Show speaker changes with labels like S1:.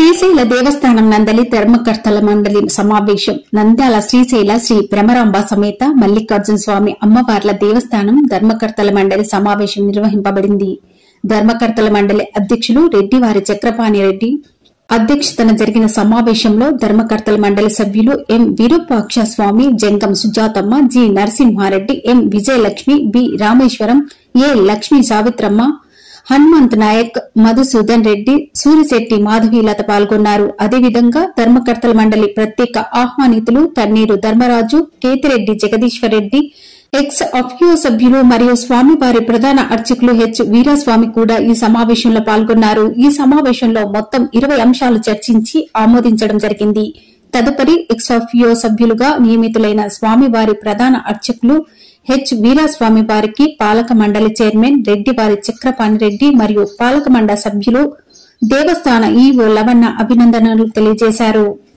S1: శ్రీశైల దేవస్థానం నందలి ధర్మకర్తల మండలి సమావేశం నంద్యాల శ్రీశైల శ్రీ భ్రమరాంబ సమేత మల్లికార్జున స్వామి అమ్మవార్ల దేవస్థానం ధర్మకర్తల మండలి సమావేశం నిర్వహింపబడింది ధర్మకర్తల మండలి అధ్యక్షులు రెడ్డివారి చక్రపాణి రెడ్డి అధ్యక్షతన జరిగిన సమావేశంలో ధర్మకర్తల మండలి సభ్యులు M Virupaksha Swamy Jangam Sujathamma G Narasimhareddy M Vijayalakshmi B Rameshwaram A Lakshmi Savitramma Hanumanth Naik Madhusudan Reddy Surisetti Madhavilatha పాల్గొన్నారు అదేవిధంగా ధర్మకర్తల మండలి ప్రత్యేక ఆహ్వానితులు తన్నీరు ధర్మరాజు కేతిరెడ్డి జగదీశ్వర్ రెడ్డి ఎక్స్ అఫ్యో సభ్యులు మరియు స్వామివారి ప్రధాన అర్చకులు హెచ్ వీరాస్వామి కూడా ఈ సమావేశంలో పాల్గొన్నారు ఈ సమావేశంలో మొత్తం ఇరవై అంశాలు చర్చించి ఆమోదించడం జరిగింది తదుపరి ఎక్స్ అఫ్యో సభ్యులుగా నియమితులైన స్వామివారి ప్రధాన అర్చకులు హెచ్ వీరాస్వామి వారికి పాలక మండలి చైర్మన్ రెడ్డివారి చక్రపాణి రెడ్డి మరియు పాలక మండలి సభ్యులు దేవస్థాన ఈవో లవన్న అభినందనలు తెలియజేశారు